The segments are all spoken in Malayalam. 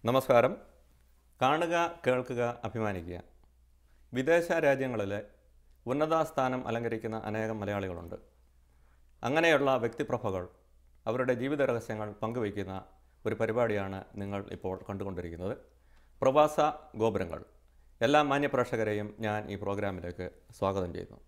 നമസ്കാരം കാണുക കേൾക്കുക അഭിമാനിക്കുക വിദേശ രാജ്യങ്ങളിലെ ഉന്നത സ്ഥാനം അലങ്കരിക്കുന്ന അനേകം മലയാളികളുണ്ട് അങ്ങനെയുള്ള വ്യക്തിപ്രഭകൾ അവരുടെ ജീവിത രഹസ്യങ്ങൾ പങ്കുവയ്ക്കുന്ന ഒരു പരിപാടിയാണ് നിങ്ങൾ ഇപ്പോൾ കണ്ടുകൊണ്ടിരിക്കുന്നത് പ്രവാസ ഗോപുരങ്ങൾ എല്ലാ മാന്യപ്രേക്ഷകരെയും ഞാൻ ഈ പ്രോഗ്രാമിലേക്ക് സ്വാഗതം ചെയ്യുന്നു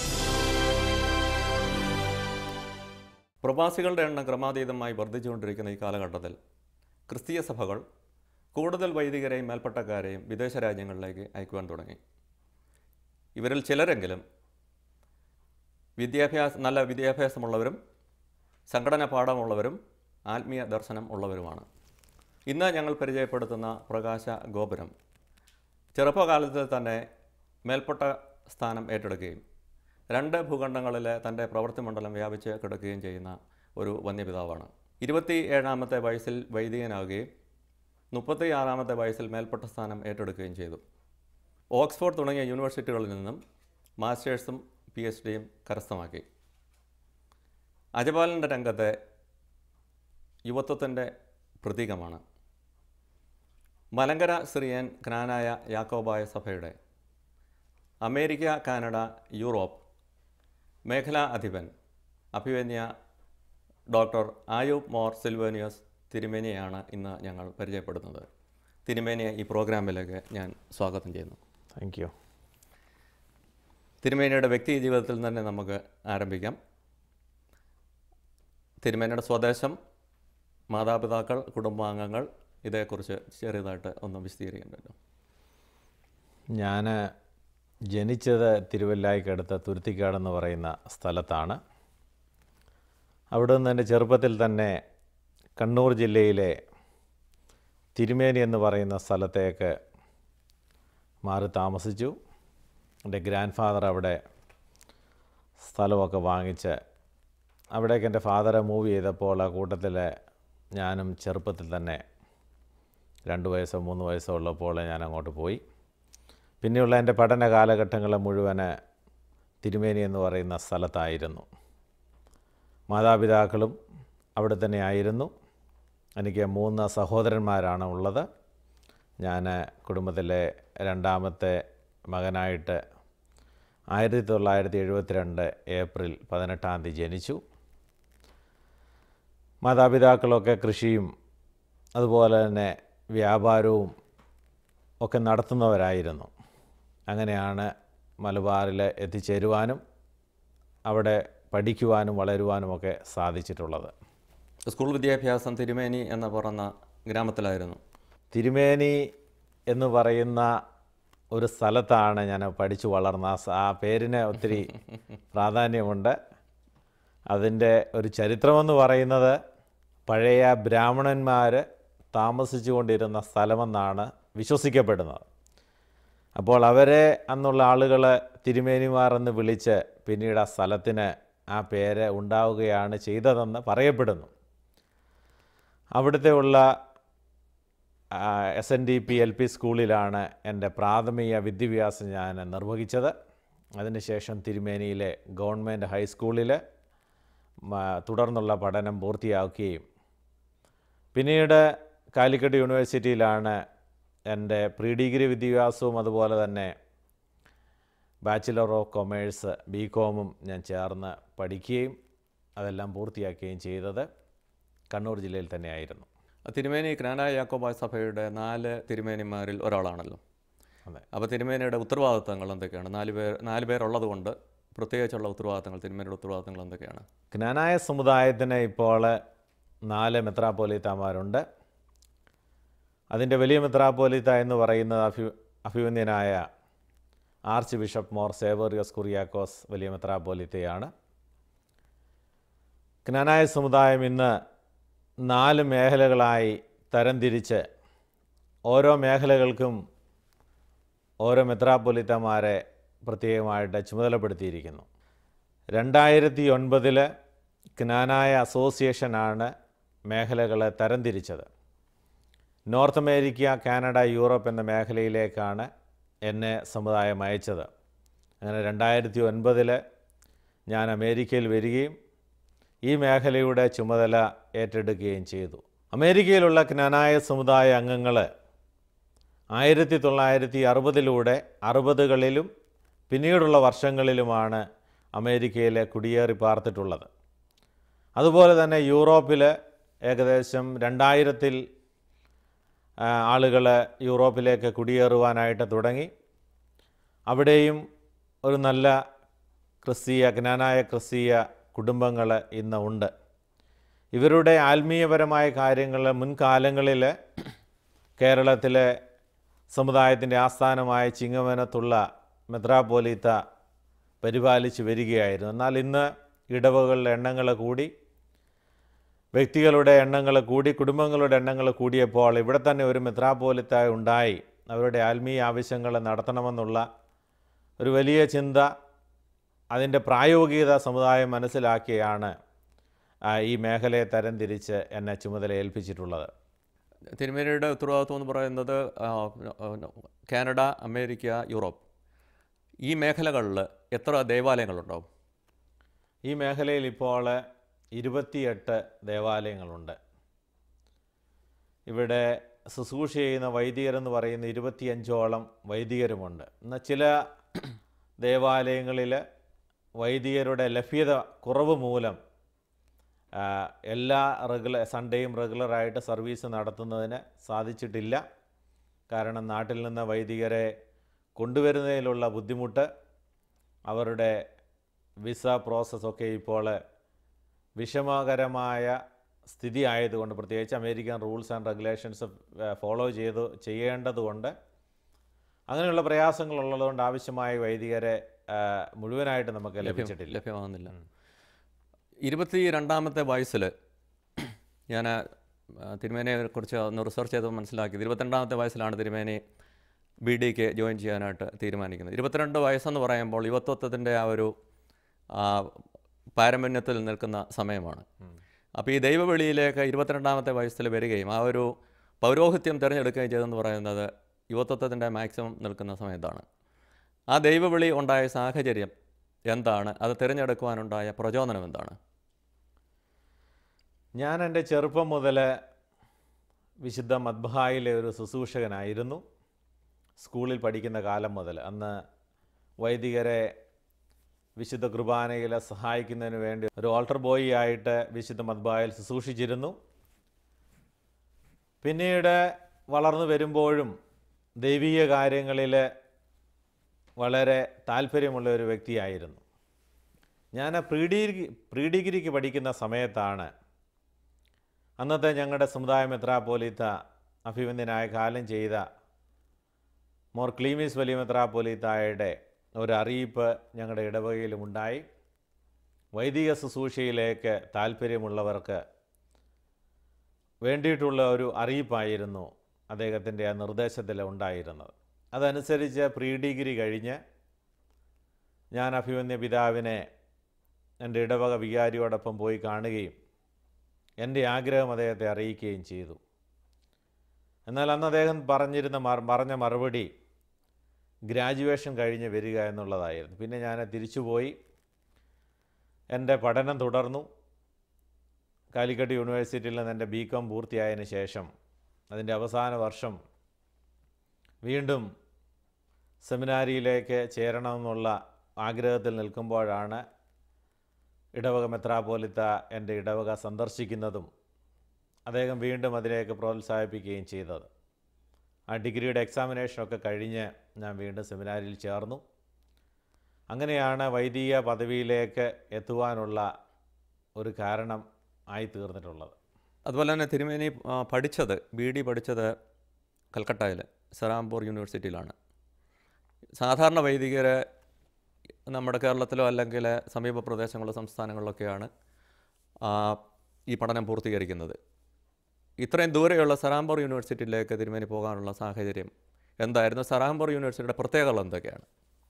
പ്രവാസികളുടെ എണ്ണം ക്രമാതീതമായി വർദ്ധിച്ചുകൊണ്ടിരിക്കുന്ന ഈ കാലഘട്ടത്തിൽ ക്രിസ്തീയ സഭകൾ കൂടുതൽ വൈദികരെയും മേൽപ്പട്ടക്കാരെയും വിദേശ രാജ്യങ്ങളിലേക്ക് അയക്കുവാൻ തുടങ്ങി ഇവരിൽ ചിലരെങ്കിലും വിദ്യാഭ്യാസ നല്ല വിദ്യാഭ്യാസമുള്ളവരും സംഘടന പാഠമുള്ളവരും ആത്മീയ ദർശനം ഉള്ളവരുമാണ് ഇന്ന് ഞങ്ങൾ പരിചയപ്പെടുത്തുന്ന പ്രകാശ ഗോപുരം ചെറുപ്പകാലത്തിൽ തന്നെ മേൽപ്പെട്ട സ്ഥാനം ഏറ്റെടുക്കുകയും രണ്ട് ഭൂഖണ്ഡങ്ങളിലെ തൻ്റെ പ്രവൃത്തി മണ്ഡലം വ്യാപിച്ച് കിടക്കുകയും ചെയ്യുന്ന ഒരു വന്യപിതാവാണ് ഇരുപത്തി ഏഴാമത്തെ വയസ്സിൽ വൈദികനാവുകയും മുപ്പത്തി ആറാമത്തെ വയസ്സിൽ മേൽപ്പെട്ട സ്ഥാനം ഏറ്റെടുക്കുകയും ചെയ്തു ഓക്സ്ഫോർഡ് തുടങ്ങിയ യൂണിവേഴ്സിറ്റികളിൽ നിന്നും മാസ്റ്റേഴ്സും പി എച്ച് ഡിയും കരസ്ഥമാക്കി അജപാലൻ്റെ രംഗത്തെ യുവത്വത്തിൻ്റെ പ്രതീകമാണ് മലങ്കര സിറിയൻ ജ്ഞാനായ യാക്കോബായ സഭയുടെ അമേരിക്ക കാനഡ യൂറോപ്പ് മേഖലാ അധിപൻ അഭിവന്യ ഡോക്ടർ ആയൂബ് മോർ സിൽവേനിയസ് തിരുമേനിയാണ് ഇന്ന് ഞങ്ങൾ പരിചയപ്പെടുന്നത് തിരുമേനിയെ ഈ പ്രോഗ്രാമിലേക്ക് ഞാൻ സ്വാഗതം ചെയ്യുന്നു താങ്ക് യു തിരുമേനിയുടെ വ്യക്തി ജീവിതത്തിൽ തന്നെ നമുക്ക് ആരംഭിക്കാം തിരുമേനിയുടെ സ്വദേശം മാതാപിതാക്കൾ കുടുംബാംഗങ്ങൾ ഇതേക്കുറിച്ച് ചെറിയതായിട്ട് ഒന്ന് വിശദീകരിക്കേണ്ടല്ലോ ഞാൻ ജനിച്ചത് തിരുവല്ലായിക്കടുത്ത തുരുത്തിക്കാട് എന്ന് പറയുന്ന സ്ഥലത്താണ് അവിടെ നിന്ന് എൻ്റെ ചെറുപ്പത്തിൽ തന്നെ കണ്ണൂർ ജില്ലയിലെ തിരുമേനി എന്ന് പറയുന്ന സ്ഥലത്തേക്ക് മാറി താമസിച്ചു എൻ്റെ ഗ്രാൻഡ് ഫാദർ അവിടെ സ്ഥലമൊക്കെ വാങ്ങിച്ച് അവിടേക്ക് എൻ്റെ ഫാദറെ മൂവ് ചെയ്തപ്പോൾ ആ കൂട്ടത്തിൽ ഞാനും ചെറുപ്പത്തിൽ തന്നെ രണ്ട് വയസ്സോ മൂന്ന് വയസ്സോ ഉള്ളപ്പോൾ ഞാൻ അങ്ങോട്ട് പോയി പിന്നെയുള്ള എൻ്റെ പഠന കാലഘട്ടങ്ങൾ മുഴുവൻ തിരുമേനി എന്ന് പറയുന്ന സ്ഥലത്തായിരുന്നു മാതാപിതാക്കളും അവിടെ തന്നെ ആയിരുന്നു എനിക്ക് മൂന്ന് സഹോദരന്മാരാണ് ഉള്ളത് ഞാൻ കുടുംബത്തിലെ രണ്ടാമത്തെ മകനായിട്ട് ആയിരത്തി തൊള്ളായിരത്തി എഴുപത്തിരണ്ട് ഏപ്രിൽ പതിനെട്ടാം തീയതി ജനിച്ചു മാതാപിതാക്കളൊക്കെ കൃഷിയും അതുപോലെ തന്നെ വ്യാപാരവും ഒക്കെ നടത്തുന്നവരായിരുന്നു അങ്ങനെയാണ് മലബാറിൽ എത്തിച്ചേരുവാനും അവിടെ പഠിക്കുവാനും വളരുവാനുമൊക്കെ സാധിച്ചിട്ടുള്ളത് സ്കൂൾ വിദ്യാഭ്യാസം തിരുമേനി എന്ന പറയുന്ന ഗ്രാമത്തിലായിരുന്നു തിരുമേനി എന്ന് പറയുന്ന ഒരു സ്ഥലത്താണ് ഞാൻ പഠിച്ചു വളർന്ന ആ സ- ആ പേരിന് ഒത്തിരി പ്രാധാന്യമുണ്ട് അതിൻ്റെ ഒരു ചരിത്രമെന്ന് പറയുന്നത് പഴയ ബ്രാഹ്മണന്മാർ താമസിച്ചു കൊണ്ടിരുന്ന സ്ഥലമെന്നാണ് വിശ്വസിക്കപ്പെടുന്നത് അപ്പോൾ അവരെ അന്നുള്ള ആളുകൾ തിരുമേനിമാർ എന്ന് വിളിച്ച് പിന്നീട് ആ സ്ഥലത്തിന് ആ പേര് ഉണ്ടാവുകയാണ് ചെയ്തതെന്ന് പറയപ്പെടുന്നു അവിടുത്തെ ഉള്ള S N D P L P സ്കൂളിലാണ് എൻ്റെ പ്രാഥമിക വിദ്യാഭ്യാസം ഞാൻ നിർവഹിച്ചത് അതിനുശേഷം തിരുമേനിയിലെ ഗവൺമെൻറ് ഹൈസ്കൂളിൽ മ- തുടർന്നുള്ള പഠനം പൂർത്തിയാക്കുകയും പിന്നീട് കാലിക്കറ്റ് യൂണിവേഴ്സിറ്റിയിലാണ് എൻ്റെ പ്രീ ഡിഗ്രി വിദ്യാഭ്യാസവും അതുപോലെ തന്നെ ബാച്ചിലർ ഓഫ് കൊമേഴ്സ് ബി കോമും ഞാൻ ചേർന്ന് പഠിക്കുകയും അതെല്ലാം പൂർത്തിയാക്കുകയും ചെയ്തത് കണ്ണൂർ ജില്ലയിൽ തന്നെയായിരുന്നു തിരുമേനി ജ്ഞാനായ യാക്കോബായ സഭയുടെ നാല് തിരുമേനിമാരിൽ ഒരാളാണല്ലോ അതെ അപ്പോൾ തിരുമേനിയുടെ ഉത്തരവാദിത്തങ്ങൾ എന്തൊക്കെയാണ് നാല് പേർ നാല് പേരുള്ളത് കൊണ്ട് പ്രത്യേകിച്ചുള്ള ഉത്തരവാദിത്തങ്ങൾ തിരുമേനിയുടെ ഉത്തരവാദിത്തങ്ങൾ എന്തൊക്കെയാണ് ജ്ഞാനായ സമുദായത്തിന് ഇപ്പോൾ നാല് മെത്രാപ്പോലിത്തമാരുണ്ട് അതിൻ്റെ വലിയ മെത്രാപ്പോലിത്ത എന്ന് പറയുന്നത് അഭി അഭിമന്യനായ ആർച്ച് ബിഷപ്പ് മോർ സേവറിയോസ് കുറിയാക്കോസ് വലിയ മെത്രാപ്പോലിത്തയാണ് ജ്ഞാനായ സമുദായം ഇന്ന് നാല് മേഖലകളായി തരംതിരിച്ച് ഓരോ മേഖലകൾക്കും ഓരോ മെത്രാപ്പൊലിത്തമാരെ പ്രത്യേകമായിട്ട് ചുമതലപ്പെടുത്തിയിരിക്കുന്നു രണ്ടായിരത്തി ഒൻപതിൽ ജ്ഞാനായ അസോസിയേഷനാണ് മേഖലകളെ തരംതിരിച്ചത് നോർത്ത് അമേരിക്ക കാനഡ യൂറോപ്പ് എന്ന മേഖലയിലേക്കാണ് എന്നെ സമുദായം അയച്ചത് അങ്ങനെ രണ്ടായിരത്തി ഒൻപതിൽ ഞാൻ അമേരിക്കയിൽ വരികയും ഈ മേഖലയുടെ ചുമതല ഏറ്റെടുക്കുകയും ചെയ്തു അമേരിക്കയിലുള്ള ജ്ഞാനായ സമുദായ അംഗങ്ങൾ ആയിരത്തി തൊള്ളായിരത്തി അറുപതിലൂടെ അറുപതുകളിലും പിന്നീടുള്ള വർഷങ്ങളിലുമാണ് അമേരിക്കയിൽ കുടിയേറി പാർത്തിട്ടുള്ളത് അതുപോലെ തന്നെ യൂറോപ്പിൽ ഏകദേശം രണ്ടായിരത്തിൽ ആളുകൾ യൂറോപ്പിലേക്ക് കുടിയേറുവാനായിട്ട് തുടങ്ങി അവിടെയും ഒരു നല്ല ക്രിസ്തീയ ജ്ഞാനായ ക്രിസ്തീയ കുടുംബങ്ങൾ ഇന്ന് ഉണ്ട് ഇവരുടെ ആത്മീയപരമായ കാര്യങ്ങൾ മുൻകാലങ്ങളിൽ കേരളത്തിലെ സമുദായത്തിൻ്റെ ആസ്ഥാനമായ ചിങ്ങവനത്തുള്ള മെത്രാപ്പോലീത്ത പരിപാലിച്ച് വരികയായിരുന്നു എന്നാൽ ഇന്ന് ഇടവകളുടെ എണ്ണങ്ങൾ കൂടി വ്യക്തികളുടെ എണ്ണങ്ങൾ കൂടി കുടുംബങ്ങളുടെ എണ്ണങ്ങൾ കൂടിയപ്പോൾ ഇവിടെ തന്നെ ഒരു മെത്രാപ്പോലിത്ത ഉണ്ടായി അവരുടെ ആത്മീയ ആവശ്യങ്ങൾ നടത്തണമെന്നുള്ള ഒരു വലിയ ചിന്ത അതിൻ്റെ പ്രായോഗികത സമുദായം മനസ്സിലാക്കിയാണ് ആ, ഈ മേഖലയെ തരംതിരിച്ച് എന്നെ ചുമതല ഏൽപ്പിച്ചിട്ടുള്ളത് തിരുമേനിയുടെ ഉത്തരവാദിത്വം എന്ന് പറയുന്നത് ആ, കാനഡ അമേരിക്ക യൂറോപ്പ് ഈ മേഖലകളിൽ എത്ര ദേവാലയങ്ങളുണ്ടാവും ഈ മേഖലയിൽ ഇപ്പോൾ ഇരുപത്തിയെട്ട് ദേവാലയങ്ങളുണ്ട് ഇവിടെ ശുശ്രൂഷ ചെയ്യുന്ന വൈദികരെന്ന് പറയുന്ന ഇരുപത്തിയഞ്ചോളം വൈദികരുമുണ്ട് എന്നാൽ ചില ദേവാലയങ്ങളിൽ വൈദികരുടെ ലഭ്യത കുറവ് മൂലം ആ, എല്ലാ റെഗുലർ സൺഡേയും റെഗുലറായിട്ട് സർവീസ് നടത്തുന്നതിന് സാധിച്ചിട്ടില്ല കാരണം നാട്ടിൽ നിന്ന് വൈദികരെ കൊണ്ടുവരുന്നതിലുള്ള ബുദ്ധിമുട്ട് അവരുടെ വിസ പ്രോസസ്സൊക്കെ ഇപ്പോൾ വിഷമകരമായ സ്ഥിതി ആയതുകൊണ്ട് പ്രത്യേകിച്ച് American rules and regulations follow ചെയ്ത് ചെയ്യേണ്ടതുകൊണ്ട് അങ്ങനെയുള്ള പ്രയാസങ്ങളുള്ളതുകൊണ്ട് ആവശ്യമായ വൈദികരെ ആ, മുഴുവനായിട്ട് നമുക്ക് ലഭിച്ചിട്ടില്ല ലഭ്യമാകുന്നില്ല ഇരുപത്തി രണ്ടാമത്തെ വയസ്സിൽ ഞാൻ തിരുമേനയെ കുറിച്ച് ഒന്ന് റിസർച്ച് ചെയ്ത് മനസ്സിലാക്കിയത് ഇരുപത്തിരണ്ടാമത്തെ വയസ്സിലാണ് തിരുമേനി ബി ഡിക്ക് ജോയിൻ ചെയ്യാനായിട്ട് തീരുമാനിക്കുന്നത് ഇരുപത്തിരണ്ട് വയസ്സെന്ന് പറയുമ്പോൾ യുവത്വത്തിൻ്റെ ആ ഒരു ആ, പാരമ്പര്യത്തിൽ നിൽക്കുന്ന സമയമാണ് അപ്പോൾ ഈ ദൈവവിളിയിലേക്ക് ഇരുപത്തിരണ്ടാമത്തെ വയസ്സിൽ വരികയും ആ ഒരു പൗരോഹിത്യം തിരഞ്ഞെടുക്കുകയും ചെയ്തെന്ന് പറയുന്നത് യുവത്വത്തിൻ്റെ മാക്സിമം നിൽക്കുന്ന സമയത്താണ് ആ ദൈവവിളി ഉണ്ടായ സാഹചര്യം എന്താണ് അത് തിരഞ്ഞെടുക്കുവാനുണ്ടായ പ്രചോദനം എന്താണ് ഞാൻ എൻ്റെ ചെറുപ്പം മുതൽ വിശുദ്ധ മദ്ബഹായിലെ ഒരു ശുശ്രൂഷകനായിരുന്നു സ്കൂളിൽ പഠിക്കുന്ന കാലം മുതൽ അന്ന് വൈദികരെ വിശുദ്ധ കുർബാനയിൽ സഹായിക്കുന്നതിന് വേണ്ടി ഒരു ഓൾട്ടർ ബോയ് ആയിട്ട് വിശുദ്ധ മദ്ബായിൽ ശുശ്രൂഷിച്ചിരുന്നു പിന്നീട് വളർന്നു വരുമ്പോഴും ദൈവീയ കാര്യങ്ങളിൽ വളരെ താല്പര്യമുള്ള ഒരു വ്യക്തിയായിരുന്നു ഞാൻ പ്രീ ഡിഗ്രി പ്രീ ഡിഗ്രിക്ക് പഠിക്കുന്ന സമയത്താണ് അന്നത്തെ ഞങ്ങളുടെ സമുദായ മെത്രാപ്പോലീത്ത അഭിവന്ദ്യനായ കാലം ചെയ്ത മോർ ക്ലീമീസ് വലിയ മെത്രാപ്പോലീത്തായുടെ ഒരു അറിയിപ്പ് ഞങ്ങളുടെ ഇടവകയിലും ഉണ്ടായി വൈദിക ശുശ്രൂഷയിലേക്ക് താല്പര്യമുള്ളവർക്ക് വേണ്ടിയിട്ടുള്ള ഒരു അറിയിപ്പായിരുന്നു അദ്ദേഹത്തിൻ്റെ ആ നിർദ്ദേശത്തിൽ ഉണ്ടായിരുന്നത് അതനുസരിച്ച് പ്രീ ഡിഗ്രി കഴിഞ്ഞ് ഞാൻ അഭിമന്യ പിതാവിനെ എൻ്റെ ഇടവക വികാരിയോടൊപ്പം പോയി കാണുകയും എൻ്റെ ആഗ്രഹം അദ്ദേഹത്തെ അറിയിക്കുകയും ചെയ്തു എന്നാൽ അന്ന് അദ്ദേഹം പറഞ്ഞിരുന്ന മർ പറഞ്ഞ മറുപടി ഗ്രാജുവേഷൻ കഴിഞ്ഞ് വരിക എന്നുള്ളതായിരുന്നു പിന്നെ ഞാൻ തിരിച്ചുപോയി എൻ്റെ പഠനം തുടർന്നു കാലിക്കറ്റ് യൂണിവേഴ്സിറ്റിയിൽ നിന്ന് എൻ്റെ ബി കോം പൂർത്തിയായതിനു ശേഷം അതിൻ്റെ അവസാന വർഷം വീണ്ടും സെമിനാരിയിലേക്ക് ചേരണമെന്നുള്ള ആഗ്രഹത്തിൽ നിൽക്കുമ്പോഴാണ് ഇടവക മെത്രാപോലിത്ത എൻ്റെ ഇടവക സന്ദർശിക്കുന്നതും അദ്ദേഹം വീണ്ടും അതിലേക്ക് പ്രോത്സാഹിപ്പിക്കുകയും ചെയ്തത് ആ ഡിഗ്രിയുടെ എക്സാമിനേഷനൊക്കെ കഴിഞ്ഞ് ഞാൻ വീണ്ടും സെമിനാരിയിൽ ചേർന്നു അങ്ങനെയാണ് വൈദിക പദവിയിലേക്ക് എത്തുവാനുള്ള ഒരു കാരണം ആയി തീർന്നിട്ടുള്ളത് അതുപോലെ തന്നെ തിരുമേനി ആ, പഠിച്ചത് ബി ഡി പഠിച്ചത് കൽക്കട്ടയിൽ സെറാംപൂർ യൂണിവേഴ്സിറ്റിയിലാണ് സാധാരണ വൈദികരെ നമ്മുടെ കേരളത്തിലോ അല്ലെങ്കിൽ സമീപ പ്രദേശങ്ങളിലോ സംസ്ഥാനങ്ങളിലൊക്കെയാണ് ആ, ഈ പഠനം പൂർത്തീകരിക്കുന്നത് ഇത്രയും ദൂരെയുള്ള സറാംപൂർ യൂണിവേഴ്സിറ്റിയിലേക്ക് തിരുമേനി പോകാനുള്ള സാഹചര്യം എന്തായിരുന്നു സറാംപൂർ യൂണിവേഴ്സിറ്റിയുടെ പ്രത്യേകതകൾ എന്തൊക്കെയാണ്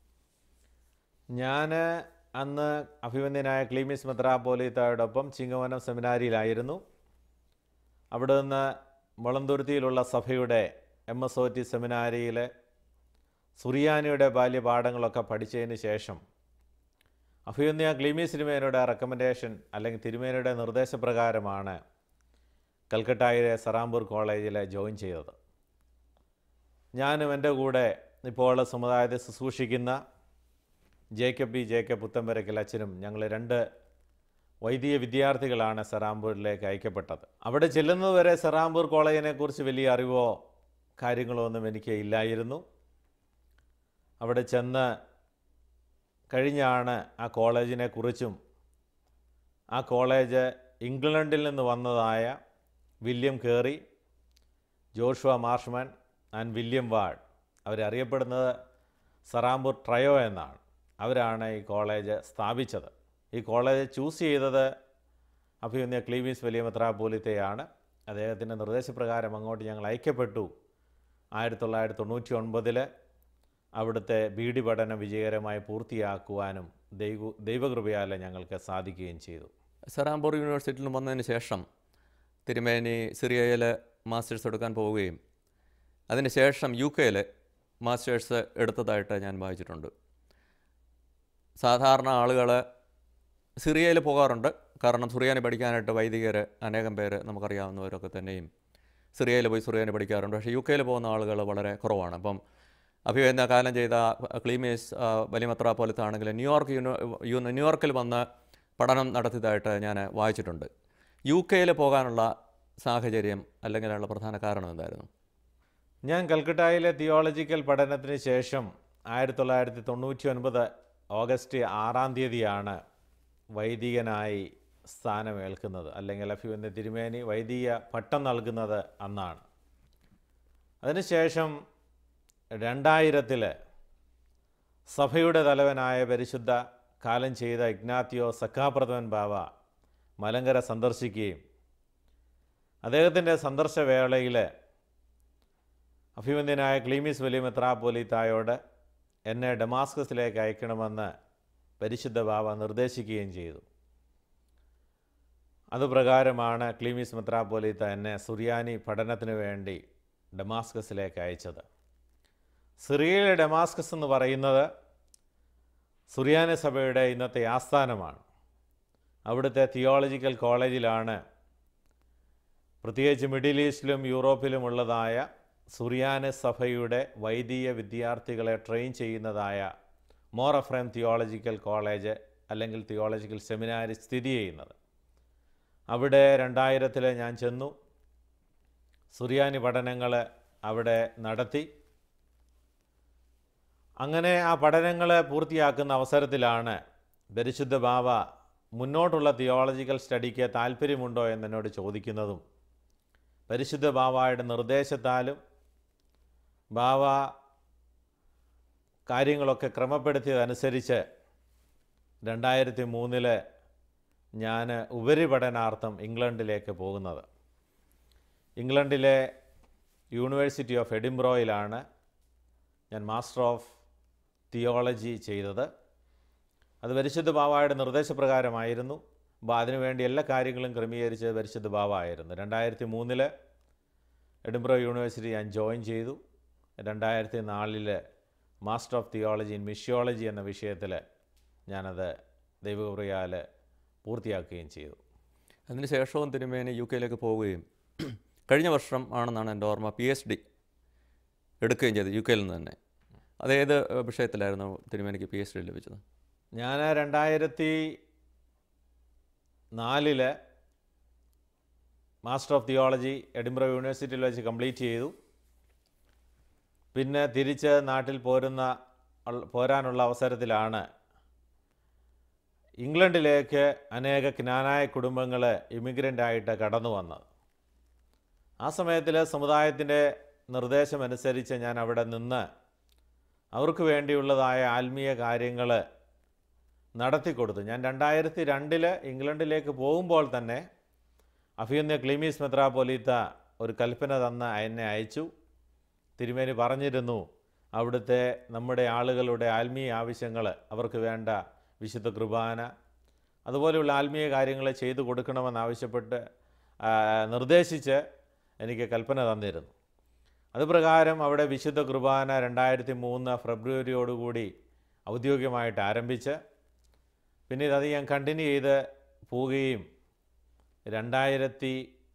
ഞാൻ അന്ന് അഭിമന്യനായ ക്ലീമിസ് മെത്രാപ്പോലീത്തയോടൊപ്പം ചിങ്ങവനം സെമിനാരിയിലായിരുന്നു അവിടെ നിന്ന് മുളന്തുരുത്തിയിലുള്ള സഭയുടെ എം എസ് ഒ ടി സെമിനാരിയിൽ സുറിയാനിയുടെ ബാല്യപാഠങ്ങളൊക്കെ പഠിച്ചതിന് ശേഷം അഭിമന്യ ക്ലീമീസ് തിരുമേനയുടെ റെക്കമെൻഡേഷൻ അല്ലെങ്കിൽ തിരുമേനയുടെ നിർദ്ദേശപ്രകാരമാണ് കൽക്കട്ടയിലെ സറാംപൂർ കോളേജിൽ ജോയിൻ ചെയ്തത് ഞാനും എൻ്റെ കൂടെ ഇപ്പോൾ സമുദായത്തെ ശുശ്രൂഷിക്കുന്ന ജേക്കബ് ബി ജേക്കബ് പുത്തമ്പരക്കൽ അച്ഛനും ഞങ്ങൾ രണ്ട് വൈദിക വിദ്യാർത്ഥികളാണ് സെറാംപൂരിലേക്ക് അയക്കപ്പെട്ടത് അവിടെ ചെല്ലുന്നതുവരെ സെറാംപൂർ കോളേജിനെ കുറിച്ച് വലിയ അറിവോ കാര്യങ്ങളോ ഒന്നും എനിക്ക് ഇല്ലായിരുന്നു അവിടെ ചെന്ന് കഴിഞ്ഞാണ് ആ കോളേജിനെ കുറിച്ചും ആ കോളേജ് ഇംഗ്ലണ്ടിൽ നിന്ന് വന്നതായ William Carey Joshua Marshman and William Ward അവരറിയപ്പെടുന്നത് സറാംപൂർ ട്രയോ എന്നാണ് അവരാണ് ഈ കോളേജ് സ്ഥാപിച്ചത് ഈ കോളേജ് ചൂസ് ചെയ്തത് അഭിമന്യ ക്ലീവീസ് വലിയ മെത്രാപോലിത്തയാണ് അദ്ദേഹത്തിൻ്റെ നിർദ്ദേശപ്രകാരം അങ്ങോട്ട് ഞങ്ങൾ അയക്കപ്പെട്ടു ആയിരത്തി തൊള്ളായിരത്തി തൊണ്ണൂറ്റി ഒൻപതിൽ അവിടുത്തെ ബി ഡി പഠനം വിജയകരമായി പൂർത്തിയാക്കുവാനും ദൈവ ദൈവകൃപയാൽ ഞങ്ങൾക്ക് സാധിക്കുകയും ചെയ്തു സെറാംപൂർ യൂണിവേഴ്സിറ്റിയിൽ വന്നതിന് ശേഷം തിരുമേനി സിറിയയിൽ മാസ്റ്റേഴ്സ് എടുക്കാൻ പോവുകയും അതിനുശേഷം യു കെയിൽ മാസ്റ്റേഴ്സ് എടുത്തതായിട്ട് ഞാൻ വായിച്ചിട്ടുണ്ട് സാധാരണ ആളുകൾ സിറിയയിൽ പോകാറുണ്ട് കാരണം സുറിയാനി പഠിക്കാനായിട്ട് വൈദികർ അനേകം പേര് നമുക്കറിയാവുന്നവരൊക്കെ തന്നെയും സിറിയയിൽ പോയി സുറിയാനി പഠിക്കാറുണ്ട് പക്ഷേ യു കെയിൽ പോകുന്ന ആളുകൾ വളരെ കുറവാണ് അപ്പം അഭിവേദന കാലം ചെയ്ത ക്ലീമേസ് വലിമത്ര പോലത്തെ ആണെങ്കിൽ ന്യൂയോർക്ക് യൂണി യു ന്യൂയോർക്കിൽ വന്ന് പഠനം നടത്തിയതായിട്ട് ഞാൻ വായിച്ചിട്ടുണ്ട് യു കെയിൽ പോകാനുള്ള സാഹചര്യം അല്ലെങ്കിൽ അതിനുള്ള പ്രധാന കാരണം എന്തായിരുന്നു ഞാൻ കൽക്കട്ടയിലെ തിയോളജിക്കൽ പഠനത്തിന് ശേഷം ആയിരത്തി തൊള്ളായിരത്തി തൊണ്ണൂറ്റി ഒൻപത് ഓഗസ്റ്റ് ആറാം തീയതിയാണ് വൈദികനായി സ്ഥാനമേൽക്കുന്നത് അല്ലെങ്കിൽ അഭിവന്യ തിരുമേനി വൈദിക പട്ടം നൽകുന്നത് അന്നാണ് അതിനുശേഷം രണ്ടായിരത്തിൽ സഭയുടെ തലവനായ പരിശുദ്ധ കാലം ചെയ്ത ഇഗ്നാത്തിയോ സഖാപ്രഥമൻ ബാവ മലങ്കര സന്ദർശിക്കുകയും അദ്ദേഹത്തിൻ്റെ സന്ദർശവേളയിൽ അഭിമന്യനായ ക്ലീമിസ് വലിയ മെത്രാപോലീത്തായോട് എന്നെ ഡമാസ്കസിലേക്ക് അയക്കണമെന്ന് പരിശുദ്ധ ബാബ നിർദ്ദേശിക്കുകയും ചെയ്തു അതുപ്രകാരമാണ് ക്ലീമിസ് മെത്രാപോലീത്ത എന്നെ സുറിയാനി പഠനത്തിന് വേണ്ടി ഡമാസ്കസിലേക്ക് അയച്ചത് സിറിയയിലെ ഡമാസ്കസ് എന്ന് പറയുന്നത് സുറിയാനി സഭയുടെ ഇന്നത്തെ ആസ്ഥാനമാണ് അവിടുത്തെ തിയോളജിക്കൽ കോളേജിലാണ് പ്രത്യേകിച്ച് മിഡിൽ ഈസ്റ്റിലും യൂറോപ്പിലും ഉള്ളതായ സുറിയാനി സഭയുടെ വൈദിക വിദ്യാർത്ഥികളെ ട്രെയിൻ ചെയ്യുന്നതായ മോറഫ്രേം തിയോളജിക്കൽ കോളേജ് അല്ലെങ്കിൽ തിയോളജിക്കൽ സെമിനാരി സ്ഥിതി ചെയ്യുന്നത് അവിടെ രണ്ടായിരത്തിൽ ഞാൻ ചെന്നു സുറിയാനി പഠനങ്ങൾ അവിടെ നടത്തി അങ്ങനെ ആ പഠനങ്ങൾ പൂർത്തിയാക്കുന്ന അവസരത്തിലാണ് പരിശുദ്ധ ബാബ മുന്നോട്ടുള്ള തിയോളജിക്കൽ സ്റ്റഡിക്ക് താല്പര്യമുണ്ടോ എന്നോട് ചോദിക്കുന്നതും പരിശുദ്ധ ബാബായുടെ നിർദ്ദേശത്താലും ബാബ കാര്യങ്ങളൊക്കെ ക്രമപ്പെടുത്തിയതനുസരിച്ച് രണ്ടായിരത്തി മൂന്നില് ഞാൻ ഉപരിപഠനാർത്ഥം ഇംഗ്ലണ്ടിലേക്ക് പോകുന്നത് ഇംഗ്ലണ്ടിലെ യൂണിവേഴ്സിറ്റി ഓഫ് എഡിംബ്രോയിലാണ് ഞാൻ മാസ്റ്റർ ഓഫ് തിയോളജി ചെയ്തത് അത് പരിശുദ്ധ ബാബായുടെ നിർദ്ദേശപ്രകാരമായിരുന്നു അപ്പോൾ അതിനുവേണ്ടി എല്ലാ കാര്യങ്ങളും ക്രമീകരിച്ചത് പരിശുദ്ധ ബാബ ആയിരുന്നു രണ്ടായിരത്തി മൂന്നിൽ എഡിംബ്രോ യൂണിവേഴ്സിറ്റി ഞാൻ ജോയിൻ ചെയ്തു രണ്ടായിരത്തി നാലിൽ master of theology in missiology എന്ന വിഷയത്തിൽ ഞാനത് ദൈവകൃപയാൽ പൂർത്തിയാക്കുകയും ചെയ്തു അതിനുശേഷവും തിരുമേനി യു കെയിലേക്ക് പോവുകയും കഴിഞ്ഞ വർഷം ആണെന്നാണ് എൻ്റെ ഓർമ്മ പി എച്ച് ഡി എടുക്കുകയും ചെയ്തത് യു കെയിൽ നിന്ന് തന്നെ അതേത് ഏഹ്, വിഷയത്തിലായിരുന്നു തിരുമേനിക്ക് പി എച്ച് ഡി ലഭിച്ചത് ഞാൻ രണ്ടായിരത്തി നാലില് മാസ്റ്റർ ഓഫ് തിയോളജി എഡിംബ്രോ യൂണിവേഴ്സിറ്റിയിൽ വെച്ച് കംപ്ലീറ്റ് ചെയ്തു പിന്നെ തിരിച്ച് നാട്ടിൽ പോരുന്ന ഉൾ- പോരാനുള്ള അവസരത്തിലാണ് ഇംഗ്ലണ്ടിലേക്ക് അനേക ജ്ഞാനായ കുടുംബങ്ങൾ ഇമിഗ്രൻ്റായിട്ട് കടന്നു വന്നത് ആ സമയത്തിൽ സമുദായത്തിൻ്റെ നിർദ്ദേശമനുസരിച്ച് ഞാൻ അവിടെ നിന്ന് അവർക്ക് വേണ്ടിയുള്ളതായ ആത്മീയ കാര്യങ്ങൾ നടത്തിക്കൊടുത്തു ഞാൻ രണ്ടായിരത്തി രണ്ടിൽ ഇംഗ്ലണ്ടിലേക്ക് പോകുമ്പോൾ തന്നെ അഭിയന്യ ക്ലീമീസ് മെത്രാപ്പൊലീത്ത ഒരു കൽപ്പന തന്ന് എന്നെ അയച്ചു തിരുമേനി പറഞ്ഞിരുന്നു അവിടുത്തെ നമ്മുടെ ആളുകളുടെ ആത്മീയ ആവശ്യങ്ങൾ അവർക്ക് വേണ്ട വിശുദ്ധ കുർബാന അതുപോലെയുള്ള ആത്മീയ കാര്യങ്ങൾ ചെയ്തു കൊടുക്കണമെന്നാവശ്യപ്പെട്ട് ആ, നിർദ്ദേശിച്ച് എനിക്ക് കൽപ്പന തന്നിരുന്നു അതുപ്രകാരം അവിടെ വിശുദ്ധ കുർബാന രണ്ടായിരത്തി മൂന്ന് ഫെബ്രുവരിയോടുകൂടി ഔദ്യോഗികമായിട്ട് ആരംഭിച്ച് പിന്നീട് അത് ഞാൻ കണ്ടിന്യൂ ചെയ്ത് പോവുകയും രണ്ടായിരത്തി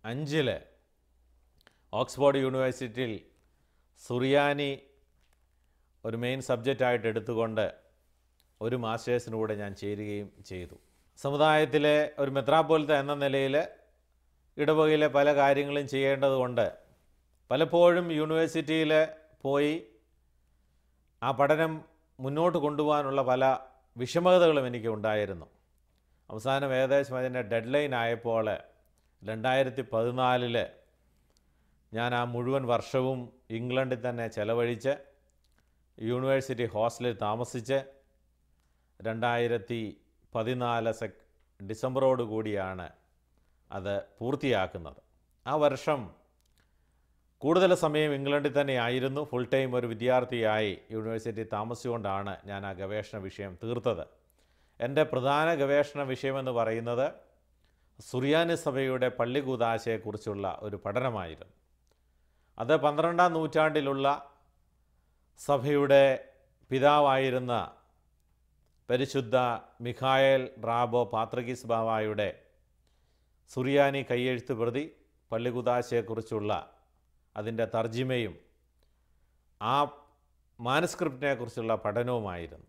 അഞ്ചിൽ ഓക്സ്ഫോർഡ് യൂണിവേഴ്സിറ്റിയിൽ സുറിയാനി ഒരു മെയിൻ സബ്ജക്റ്റായിട്ട് എടുത്തുകൊണ്ട് ഒരു മാസ്റ്റേഴ്സിന് കൂടെ ഞാൻ ചേരുകയും ചെയ്തു സമുദായത്തിലെ ഒരു മെത്രാപ്പോലത്തെ എന്ന നിലയിൽ ഇടവകയിലെ പല കാര്യങ്ങളും ചെയ്യേണ്ടതുകൊണ്ട് പലപ്പോഴും യൂണിവേഴ്സിറ്റിയിൽ പോയി ആ പഠനം മുന്നോട്ട് കൊണ്ടുപോകാനുള്ള പല വിഷമതകളും എനിക്ക് ഉണ്ടായിരുന്നു അവസാനം ഏകദേശം അതിൻ്റെ ഡെഡ് ലൈൻ ആയപ്പോൾ രണ്ടായിരത്തി പതിനാലിൽ ഞാൻ ആ മുഴുവൻ വർഷവും ഇംഗ്ലണ്ടിൽ തന്നെ ചെലവഴിച്ച് യൂണിവേഴ്സിറ്റി ഹോസ്റ്റലിൽ താമസിച്ച് രണ്ടായിരത്തി പതിനാല് സെക് ഡിസംബറോട് കൂടിയാണ് അത് പൂർത്തിയാക്കുന്നത് ആ വർഷം കൂടുതൽ സമയം ഇംഗ്ലണ്ടിൽ തന്നെ ആയിരുന്നു ഫുൾ ടൈം ഒരു വിദ്യാർത്ഥിയായി യൂണിവേഴ്സിറ്റി താമസിച്ചുകൊണ്ടാണ് ഞാൻ ആ ഗവേഷണ വിഷയം തീർത്തത് എൻ്റെ പ്രധാന ഗവേഷണ വിഷയമെന്ന് പറയുന്നത് സുറിയാനി സഭയുടെ പള്ളികൂതാശയെക്കുറിച്ചുള്ള ഒരു പഠനമായിരുന്നു അത് പന്ത്രണ്ടാം നൂറ്റാണ്ടിലുള്ള സഭയുടെ പിതാവായിരുന്ന പരിശുദ്ധ മിഖായേൽ റാബോ പാത്രഗീസ് ബാവായുടെ സുറിയാനി കയ്യെഴുത്ത് പ്രതി പള്ളികുദാശയെക്കുറിച്ചുള്ള അതിൻ്റെ തർജിമയും ആ മാനസ്ക്രിപ്റ്റിനെ കുറിച്ചുള്ള പഠനവുമായിരുന്നു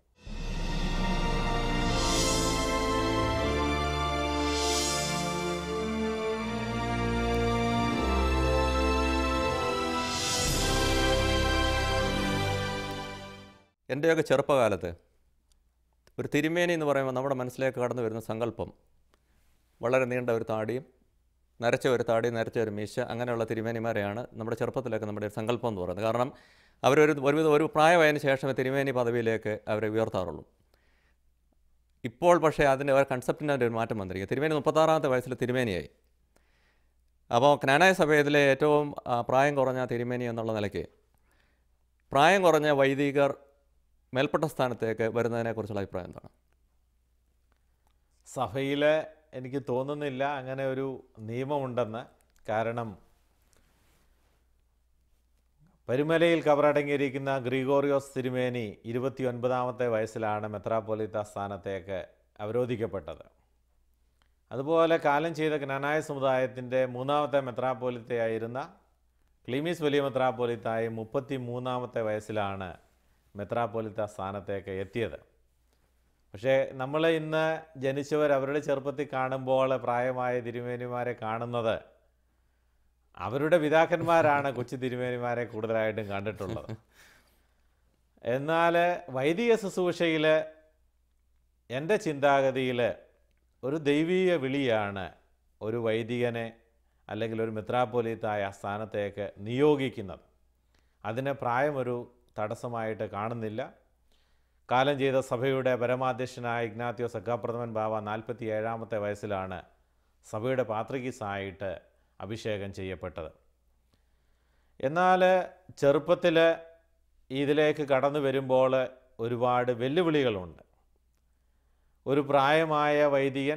എൻ്റെയൊക്കെ ചെറുപ്പകാലത്ത് ഒരു തിരുമേനി എന്ന് പറയുമ്പോൾ നമ്മുടെ മനസ്സിലേക്ക് കടന്നു വരുന്ന സങ്കല്പം വളരെ നീണ്ട ഒരു താടിയും നരച്ച ഒരു താടി നരച്ച ഒരു മീശ അങ്ങനെയുള്ള തിരുമേനിമാരെയാണ് നമ്മുടെ ചെറുപ്പത്തിലൊക്കെ നമ്മുടെ ഒരു സങ്കല്പം എന്ന് പറയുന്നത് കാരണം അവരൊരു ഒരുവിധം ഒരു പ്രായമായതിനു ശേഷമേ തിരുമേനി പദവിയിലേക്ക് അവരെ ഉയർത്താറുള്ളൂ ഇപ്പോൾ പക്ഷേ അതിൻ്റെ ഒരു കൺസെപ്റ്റിൻ്റെ ഒരു മാറ്റം വന്നിരിക്കുക തിരുമേനി മുപ്പത്താറാമത്തെ വയസ്സിൽ തിരുമേനിയായി അപ്പോൾ ജ്ഞാനായ സഭയത്തിലെ ഏറ്റവും ആ, പ്രായം കുറഞ്ഞ തിരുമേനി എന്നുള്ള നിലയ്ക്ക് പ്രായം കുറഞ്ഞ വൈദികർ മേൽപ്പെട്ട സ്ഥാനത്തേക്ക് വരുന്നതിനെക്കുറിച്ചുള്ള അഭിപ്രായം എന്താണ് സഭയിൽ എനിക്ക് തോന്നുന്നില്ല അങ്ങനെ ഒരു നിയമമുണ്ടെന്ന് കാരണം പരുമലയിൽ കബറടങ്ങിയിരിക്കുന്ന ഗ്രിഗോറിയോസ് തിരുമേനി ഇരുപത്തി ഒൻപതാമത്തെ വയസ്സിലാണ് മെത്രാപ്പൊലിത്ത സ്ഥാനത്തേക്ക് അവരോധിക്കപ്പെട്ടത് അതുപോലെ കാലം ചെയ്ത ജ്ഞാനായ സമുദായത്തിൻ്റെ മൂന്നാമത്തെ മെത്രാപ്പൊലിത്തയായിരുന്ന ക്ലീമീസ് വലിയ മെത്രാപ്പൊലിത്തായി മുപ്പത്തി മൂന്നാമത്തെ വയസ്സിലാണ് മെത്രാപ്പൊലിത്ത സ്ഥാനത്തേക്ക് എത്തിയത് പക്ഷേ നമ്മൾ ഇന്ന് ജനിച്ചവർ അവരുടെ ചെറുപ്പത്തിൽ കാണുമ്പോൾ പ്രായമായ തിരുമേനിമാരെ കാണുന്നത് അവരുടെ പിതാക്കന്മാരാണ് കൊച്ചു തിരുമേനിമാരെ കൂടുതലായിട്ടും കണ്ടിട്ടുള്ളത് എന്നാൽ വൈദിക ശുശ്രൂഷയിൽ എൻ്റെ ചിന്താഗതിയിൽ ഒരു ദൈവീയ വിളിയാണ് ഒരു വൈദികനെ അല്ലെങ്കിൽ ഒരു മെത്രാപ്പൊലീത്തായ ആ സ്ഥാനത്തേക്ക് നിയോഗിക്കുന്നത് അതിന് പ്രായമൊരു തടസ്സമായിട്ട് കാണുന്നില്ല കാലം ചെയ്ത സഭയുടെ പരമാധ്യക്ഷനായ ഇഗ്നാത്യോ സഖാപ്രഥമൻ ബാവ നാൽപ്പത്തി ഏഴാമത്തെ വയസ്സിലാണ് സഭയുടെ പാത്രികീസായിട്ട് അഭിഷേകം ചെയ്യപ്പെട്ടത് എന്നാൽ ചെറുപ്പത്തിൽ ഇതിലേക്ക് കടന്നു വരുമ്പോൾ ഒരുപാട് വെല്ലുവിളികളുണ്ട് ഒരു പ്രായമായ വൈദികൻ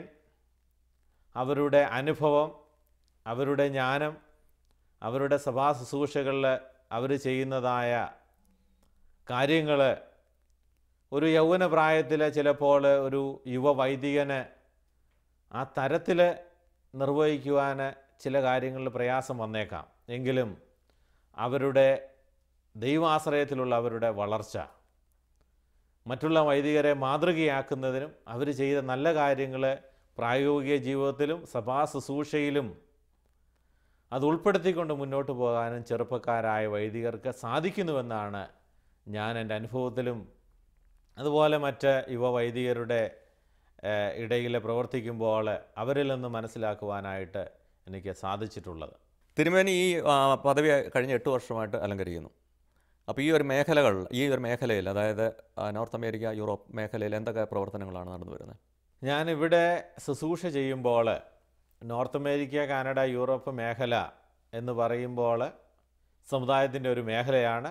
അവരുടെ അനുഭവം അവരുടെ ജ്ഞാനം അവരുടെ സഭാ ശുശ്രൂഷകളിൽ അവർ ചെയ്യുന്നതായ കാര്യങ്ങൾ ഒരു യൗവന പ്രായത്തിൽ ചിലപ്പോൾ ഒരു യുവ വൈദികന് ആ തരത്തിൽ നിർവഹിക്കുവാൻ ചില കാര്യങ്ങളിൽ പ്രയാസം വന്നേക്കാം എങ്കിലും അവരുടെ ദൈവാശ്രയത്തിലുള്ള അവരുടെ വളർച്ച മറ്റുള്ള വൈദികരെ മാതൃകയാക്കുന്നതിനും അവർ ചെയ്ത നല്ല കാര്യങ്ങൾ പ്രായോഗിക ജീവിതത്തിലും സഭാ ശുശ്രൂഷയിലും അത് ഉൾപ്പെടുത്തിക്കൊണ്ട് മുന്നോട്ട് പോകാനും ചെറുപ്പക്കാരായ വൈദികർക്ക് സാധിക്കുന്നുവെന്നാണ് ഞാൻ എൻ്റെ അനുഭവത്തിലും അതുപോലെ മറ്റ് യുവ വൈദികരുടെ ഏഹ്, ഇടയിൽ പ്രവർത്തിക്കുമ്പോൾ അവരിൽ നിന്ന് മനസ്സിലാക്കുവാനായിട്ട് എനിക്ക് സാധിച്ചിട്ടുള്ളത് തിരുമേനി ഈ ആ, പദവി കഴിഞ്ഞ എട്ട് വർഷമായിട്ട് അലങ്കരിക്കുന്നു അപ്പോൾ ഈ ഒരു മേഖലകൾ ഈ ഒരു മേഖലയിൽ അതായത് ആ, നോർത്ത് അമേരിക്ക യൂറോപ്പ് മേഖലയിൽ എന്തൊക്കെ പ്രവർത്തനങ്ങളാണ് നടന്നു വരുന്നത് ഞാനിവിടെ ശുശ്രൂഷ ചെയ്യുമ്പോൾ നോർത്ത് അമേരിക്ക കാനഡ യൂറോപ്പ് മേഖല എന്ന് പറയുമ്പോൾ സമുദായത്തിൻ്റെ ഒരു മേഖലയാണ്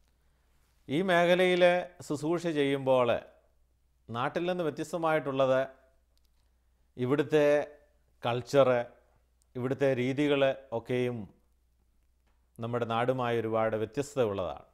ഈ മേഖലയിൽ ശുശ്രൂഷ ചെയ്യുമ്പോൾ നാട്ടിൽ നിന്ന് വ്യത്യസ്തമായിട്ടുള്ളത് ഇവിടുത്തെ കൾച്ചറ് ഇവിടുത്തെ രീതികൾ ഒക്കെയും നമ്മുടെ നാടുമായി ഒരുപാട് വ്യത്യസ്തത ഉള്ളതാണ്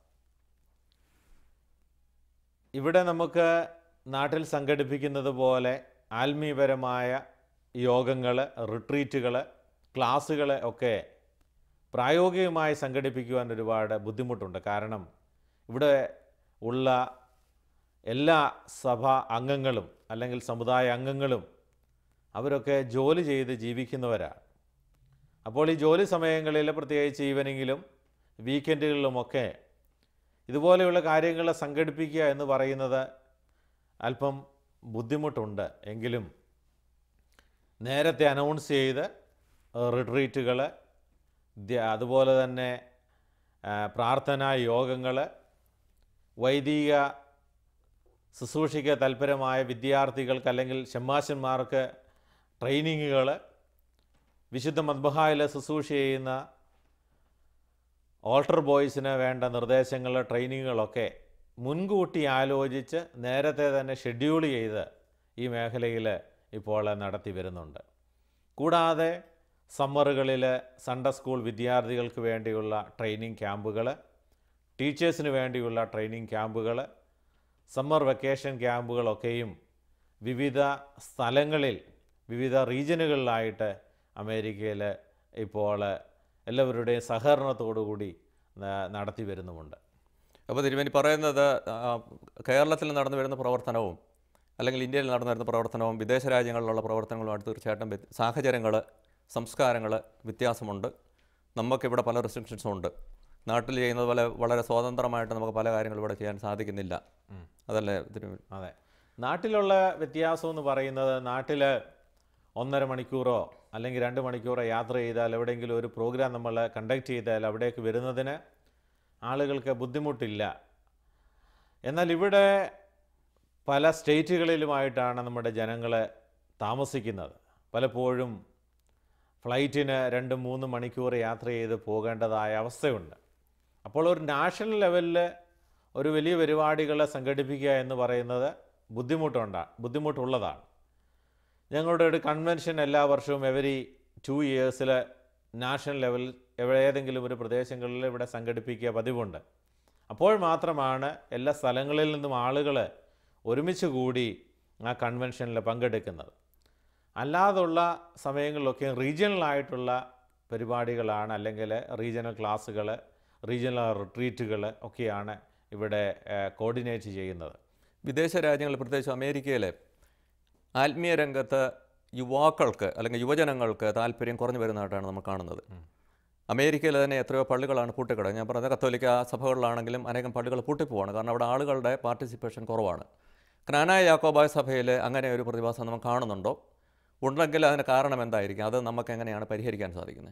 ഇവിടെ നമുക്ക് നാട്ടിൽ സംഘടിപ്പിക്കുന്നത് പോലെ ആത്മീയപരമായ യോഗങ്ങൾ റിട്രീറ്റുകൾ ക്ലാസ്സുകൾ ഒക്കെ പ്രായോഗികമായി സംഘടിപ്പിക്കുവാൻ ഒരുപാട് ബുദ്ധിമുട്ടുണ്ട് കാരണം ഇവിടെ ഉള്ള എല്ലാ സഭാ അംഗങ്ങളും അല്ലെങ്കിൽ സമുദായ അംഗങ്ങളും അവരൊക്കെ ജോലി ചെയ്ത് ജീവിക്കുന്നവരാണ് അപ്പോൾ ഈ ജോലി സമയങ്ങളിൽ പ്രത്യേകിച്ച് ഈവനിങ്ങിലും വീക്കെൻഡുകളിലുമൊക്കെ ഇതുപോലെയുള്ള കാര്യങ്ങൾ സംഘടിപ്പിക്കുക എന്ന് പറയുന്നത് അല്പം ബുദ്ധിമുട്ടുണ്ട് എങ്കിലും നേരത്തെ അനൗൺസ് ചെയ്ത് റിട്രീറ്റുകൾ അതുപോലെ തന്നെ ആ, പ്രാർത്ഥനാ യോഗങ്ങൾ വൈദിക ശുശ്രൂഷയ്ക്ക് തൽപരമായ വിദ്യാർത്ഥികൾക്ക് അല്ലെങ്കിൽ ഷമ്മാശന്മാർക്ക് ട്രെയിനിങ്ങുകൾ വിശുദ്ധ മദ്ബഹായിൽ ശുശ്രൂഷ ചെയ്യുന്ന ഓൾട്ടർ ബോയ്സിന് വേണ്ട നിർദ്ദേശങ്ങൾ ട്രെയിനിങ്ങുകളൊക്കെ മുൻകൂട്ടി ആലോചിച്ച് നേരത്തെ തന്നെ ഷെഡ്യൂൾ ചെയ്ത് ഈ മേഖലയിൽ ഇപ്പോൾ നടത്തി വരുന്നുണ്ട് കൂടാതെ സമ്മറുകളിൽ സൺഡേ സ്കൂൾ വിദ്യാർത്ഥികൾക്ക് വേണ്ടിയുള്ള ട്രെയിനിങ് ക്യാമ്പുകൾ ടീച്ചേഴ്സിന് വേണ്ടിയുള്ള ട്രെയിനിങ് ക്യാമ്പുകൾ സമ്മർ വെക്കേഷൻ ക്യാമ്പുകളൊക്കെയും വിവിധ സ്ഥലങ്ങളിൽ വിവിധ റീജിയനുകളിലായിട്ട് അമേരിക്കയിൽ ഇപ്പോൾ എല്ലാവരുടെയും സഹകരണത്തോടു കൂടി ന- നടത്തി വരുന്നുമുണ്ട് അപ്പോൾ തിരുമേനി പറയുന്നത് ആ, കേരളത്തിൽ നടന്നു വരുന്ന പ്രവർത്തനവും അല്ലെങ്കിൽ ഇന്ത്യയിൽ നടന്നു വരുന്ന പ്രവർത്തനവും വിദേശ രാജ്യങ്ങളിലുള്ള പ്രവർത്തനങ്ങളുമായിട്ട് തീർച്ചയായിട്ടും വ്യത്യ- സാഹചര്യങ്ങൾ സംസ്കാരങ്ങൾ വ്യത്യാസമുണ്ട് നമുക്കിവിടെ പല റെസ്ട്രിക്ഷൻസും ഉണ്ട് നാട്ടിൽ ചെയ്യുന്നത് പോലെ വളരെ സ്വതന്ത്രമായിട്ട് നമുക്ക് പല കാര്യങ്ങളും ഇവിടെ ചെയ്യാൻ സാധിക്കുന്നില്ല അതല്ലേ തിരുമേനി അതെ നാട്ടിലുള്ള വ്യത്യാസം എന്ന് പറയുന്നത് നാട്ടിൽ ഒന്നര മണിക്കൂറോ അല്ലെങ്കിൽ രണ്ട് മണിക്കൂറോ യാത്ര ചെയ്താൽ എവിടെയെങ്കിലും ഒരു പ്രോഗ്രാം നമ്മൾ കണ്ടക്ട് ചെയ്താൽ അവിടേക്ക് വരുന്നതിന് ആളുകൾക്ക് ബുദ്ധിമുട്ടില്ല എന്നാൽ ഇവിടെ പല സ്റ്റേറ്റുകളിലുമായിട്ടാണ് നമ്മുടെ ജനങ്ങൾ താമസിക്കുന്നത് പലപ്പോഴും ഫ്ലൈറ്റിന് രണ്ട് മൂന്ന് മണിക്കൂർ യാത്ര ചെയ്ത് പോകേണ്ടതായ അവസ്ഥയുണ്ട് അപ്പോൾ ഒരു നാഷണൽ ലെവലിൽ ഒരു വലിയ പരിപാടികൾ സംഘടിപ്പിക്കുക എന്ന് പറയുന്നത് ബുദ്ധിമുട്ടുണ്ട് ബുദ്ധിമുട്ടുള്ളതാണ് ഞങ്ങളുടെ ഒരു കൺവെൻഷൻ എല്ലാ വർഷവും എവരി ടു ഇയേഴ്സിൽ നാഷണൽ ലെവലിൽ എവിടെ ഏതെങ്കിലും ഒരു പ്രദേശങ്ങളിൽ ഇവിടെ സംഘടിപ്പിക്കുക പതിവുണ്ട് അപ്പോൾ മാത്രമാണ് എല്ലാ സ്ഥലങ്ങളിൽ നിന്നും ആളുകൾ ഒരുമിച്ച് കൂടി ആ കൺവെൻഷനിൽ പങ്കെടുക്കുന്നത് അല്ലാതുള്ള സമയങ്ങളിലൊക്കെ റീജിയണലായിട്ടുള്ള പരിപാടികളാണ് അല്ലെങ്കിൽ റീജിയണൽ ക്ലാസ്സുകൾ റീജിയണൽ റിട്രീറ്റുകൾ ഒക്കെയാണ് ഇവിടെ കോർഡിനേറ്റ് ചെയ്യുന്നത് വിദേശ രാജ്യങ്ങളിൽ പ്രത്യേകിച്ച് അമേരിക്കയിലെ ആത്മീയ രംഗത്ത് യുവാക്കൾക്ക് അല്ലെങ്കിൽ യുവജനങ്ങൾക്ക് താല്പര്യം കുറഞ്ഞു വരുന്നതായിട്ടാണ് നമ്മൾ കാണുന്നത് അമേരിക്കയിൽ തന്നെ എത്രയോ പള്ളികളാണ് പൂട്ടിക്കിടക്കുക ഞാൻ പറഞ്ഞത് കത്തോലിക്ക സഭകളിലാണെങ്കിലും അനേകം പള്ളികൾ പൂട്ടിപ്പോവാണ് കാരണം അവിടെ ആളുകളുടെ പാർട്ടിസിപ്പേഷൻ കുറവാണ് ക്നാനായ യാക്കോബായ സഭയിൽ അങ്ങനെ ഒരു പ്രതിഭാസം നമ്മൾ കാണുന്നുണ്ടോ ഉണ്ടെങ്കിൽ അതിന് കാരണം എന്തായിരിക്കും അത് നമുക്ക് എങ്ങനെയാണ് പരിഹരിക്കാൻ സാധിക്കുന്നത്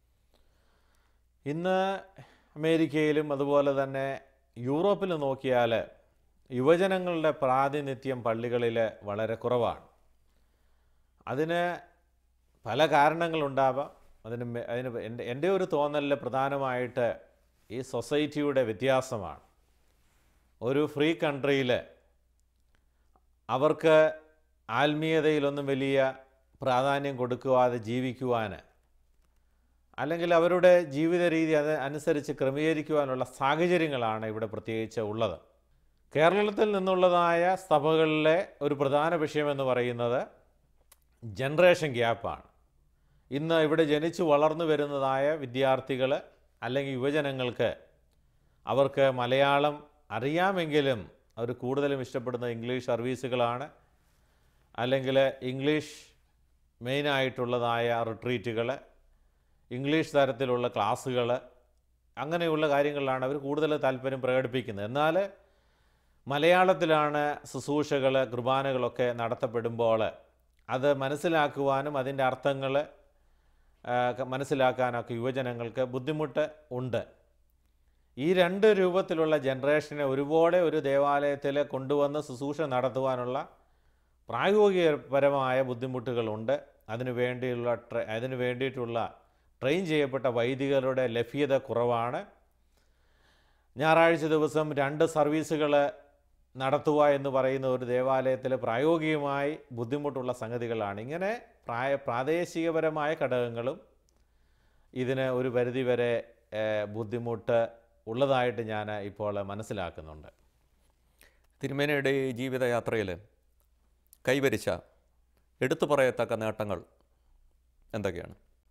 ഇന്ന് അമേരിക്കയിലും അതുപോലെ തന്നെ യൂറോപ്പിൽ നോക്കിയാൽ യുവജനങ്ങളുടെ പ്രാതിനിധ്യം പള്ളികളിൽ വളരെ കുറവാണ് അതിന് പല കാരണങ്ങളുണ്ടാവാം അതിന് മെ- അതിന് എൻ്റെ എൻ്റെ ഒരു തോന്നലിൽ പ്രധാനമായിട്ട് ഈ സൊസൈറ്റിയുടെ വ്യത്യാസമാണ് ഒരു ഫ്രീ കൺട്രിയിൽ അവർക്ക് ആത്മീയതയിലൊന്നും വലിയ പ്രാധാന്യം കൊടുക്കുവാതെ ജീവിക്കുവാൻ അല്ലെങ്കിൽ അവരുടെ ജീവിത രീതി അത് അനുസരിച്ച് ക്രമീകരിക്കുവാനുള്ള സാഹചര്യങ്ങളാണ് ഇവിടെ പ്രത്യേകിച്ച് ഉള്ളത് കേരളത്തിൽ നിന്നുള്ളതായ സഭകളിലെ ഒരു പ്രധാന വിഷയമെന്ന് പറയുന്നത് ജനറേഷൻ ഗ്യാപ്പാണ് ഇന്ന് ഇവിടെ ജനിച്ചു വളർന്നു വരുന്നതായ വിദ്യാർത്ഥികൾ അല്ലെങ്കിൽ യുവജനങ്ങൾക്ക് അവർക്ക് മലയാളം അറിയാമെങ്കിലും അവർ കൂടുതലും ഇഷ്ടപ്പെടുന്ന ഇംഗ്ലീഷ് സർവീസുകളാണ് അല്ലെങ്കിൽ ഇംഗ്ലീഷ് മെയിനായിട്ടുള്ളതായ റിട്രീറ്റുകൾ ഇംഗ്ലീഷ് തരത്തിലുള്ള ക്ലാസ്സുകൾ അങ്ങനെയുള്ള കാര്യങ്ങളിലാണ് അവർ കൂടുതൽ താല്പര്യം പ്രകടിപ്പിക്കുന്നത് എന്നാൽ മലയാളത്തിലാണ് ശുശ്രൂഷകൾ കുർബാനകളൊക്കെ നടത്തപ്പെടുമ്പോൾ അത് മനസ്സിലാക്കുവാനും അതിൻ്റെ അർത്ഥങ്ങൾ മനസ്സിലാക്കാനൊക്കെ യുവജനങ്ങൾക്ക് ബുദ്ധിമുട്ട് ഉണ്ട് ഈ രണ്ട് രൂപത്തിലുള്ള ജനറേഷനെ ഒരുപാട് ഒരു ദേവാലയത്തിൽ കൊണ്ടുവന്ന് ശുശ്രൂഷ നടത്തുവാനുള്ള പ്രായോഗികപരമായ ബുദ്ധിമുട്ടുകളുണ്ട് അതിനു വേണ്ടിയുള്ള ട്രെ അതിനു വേണ്ടിയിട്ടുള്ള ട്രെയിൻ ചെയ്യപ്പെട്ട വൈദികരുടെ ലഭ്യത കുറവാണ് ഞായറാഴ്ച ദിവസം രണ്ട് സർവീസുകൾ നടത്തുക എന്ന് പറയുന്ന ഒരു ദേവാലയത്തിൽ പ്രായോഗികമായി ബുദ്ധിമുട്ടുള്ള സംഗതികളാണ് ഇങ്ങനെ പ്രായ പ്രാദേശികപരമായ ഘടകങ്ങളും ഇതിന് ഒരു പരിധിവരെ ഏഹ്, ബുദ്ധിമുട്ട് ഉള്ളതായിട്ട് ഞാൻ ഇപ്പോൾ മനസ്സിലാക്കുന്നുണ്ട് തിരുമേനയുടെ ഈ ജീവിതയാത്രയിൽ കൈവരിച്ച എടുത്തു പറയത്തക്ക നേട്ടങ്ങൾ എന്തൊക്കെയാണ്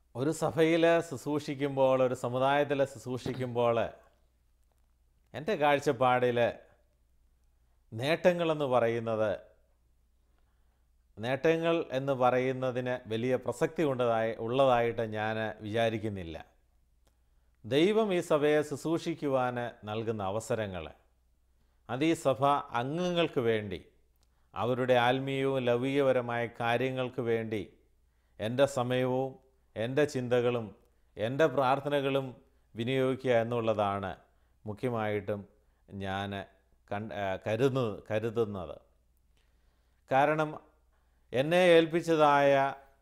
ഒരു സഭയിൽ ശുശ്രൂഷിക്കുമ്പോൾ ഒരു സമുദായത്തിൽ ശുശ്രൂഷിക്കുമ്പോൾ എൻ്റെ കാഴ്ചപ്പാടിൽ നേട്ടങ്ങളെന്ന് പറയുന്നത് നേട്ടങ്ങൾ എന്ന് പറയുന്നതിന് വലിയ പ്രസക്തി ഉള്ളതായി ഉള്ളതായിട്ട് ഞാൻ വിചാരിക്കുന്നില്ല ദൈവം ഈ സഭയെ ശുശ്രൂഷിക്കുവാൻ നൽകുന്ന അവസരങ്ങൾ അത് ഈ സഭ അംഗങ്ങൾക്ക് വേണ്ടി അവരുടെ ആത്മീയവും ലൗകികപരമായ കാര്യങ്ങൾക്ക് വേണ്ടി എൻ്റെ സമയവും എൻ്റെ ചിന്തകളും എൻ്റെ പ്രാർത്ഥനകളും വിനിയോഗിക്കുക എന്നുള്ളതാണ് മുഖ്യമായിട്ടും ഞാൻ കണ്ട് കരുതു കരുതുന്നത് കാരണം എന്നെ ഏൽപ്പിച്ചതായ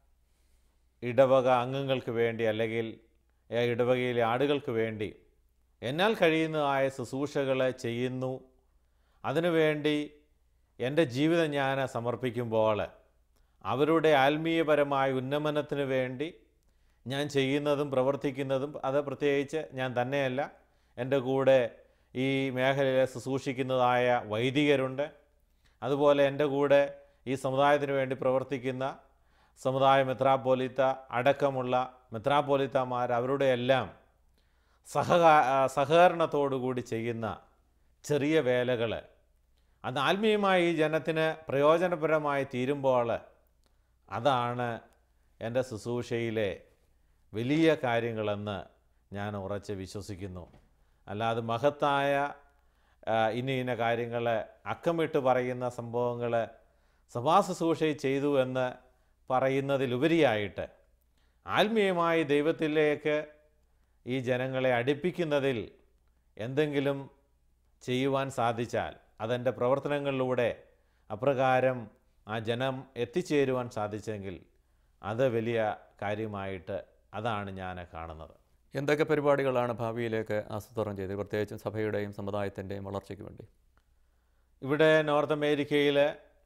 ഇടവക അംഗങ്ങൾക്ക് വേണ്ടി അല്ലെങ്കിൽ ആ ഇടവകയിലെ ആടുകൾക്ക് വേണ്ടി എന്നാൽ കഴിയുന്നതായ ശുശ്രൂഷകൾ ചെയ്യുന്നു അതിനുവേണ്ടി എൻ്റെ ജീവിതം ഞാൻ സമർപ്പിക്കുമ്പോൾ അവരുടെ ആത്മീയപരമായ ഉന്നമനത്തിന് വേണ്ടി ഞാൻ ചെയ്യുന്നതും പ്രവർത്തിക്കുന്നതും അത് പ്രത്യേകിച്ച് ഞാൻ തന്നെയല്ല എൻ്റെ കൂടെ ഈ മേഖലയിൽ ശുശ്രൂഷിക്കുന്നതായ വൈദികരുണ്ട് അതുപോലെ എൻ്റെ കൂടെ ഈ സമുദായത്തിന് വേണ്ടി പ്രവർത്തിക്കുന്ന സമുദായ മെത്രാപ്പോലിത്ത അടക്കമുള്ള മെത്രാപ്പോലിത്തമാർ അവരുടെ എല്ലാം സഹകാ സഹകരണത്തോടുകൂടി ചെയ്യുന്ന ചെറിയ വേലകൾ അത് ആത്മീയമായി ഈ ജനത്തിന് പ്രയോജനപരമായി തീരുമ്പോൾ അതാണ് എൻ്റെ ശുശ്രൂഷയിലെ വലിയ കാര്യങ്ങളെന്ന് ഞാൻ ഉറച്ച് വിശ്വസിക്കുന്നു അല്ലാതെ മഹത്തായ ആ, ഇന്ന ഇന്ന കാര്യങ്ങൾ അക്കമിട്ട് പറയുന്ന സംഭവങ്ങൾ സഭാ ശുശ്രൂഷയിൽ ചെയ്തു എന്ന് പറയുന്നതിലുപരിയായിട്ട് ആത്മീയമായി ദൈവത്തിലേക്ക് ഈ ജനങ്ങളെ അടുപ്പിക്കുന്നതിൽ എന്തെങ്കിലും ചെയ്യുവാൻ സാധിച്ചാൽ അതെൻ്റെ പ്രവർത്തനങ്ങളിലൂടെ അപ്രകാരം ആ ജനം എത്തിച്ചേരുവാൻ സാധിച്ചെങ്കിൽ അത് വലിയ കാര്യമായിട്ട് അതാണ് ഞാൻ കാണുന്നത് എന്തൊക്കെ പരിപാടികളാണ് ഭാവിയിലേക്ക് ആസൂത്രണം ചെയ്തത് പ്രത്യേകിച്ചും സഭയുടെയും സമുദായത്തിൻ്റെയും വളർച്ചയ്ക്ക് വേണ്ടി ഇവിടെ നോർത്ത് അമേരിക്കയിൽ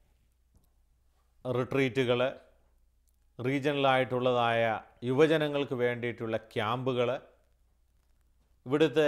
റിട്രീറ്റുകൾ റീജിയണലായിട്ടുള്ളതായ യുവജനങ്ങൾക്ക് വേണ്ടിയിട്ടുള്ള ക്യാമ്പുകൾ ഇവിടുത്തെ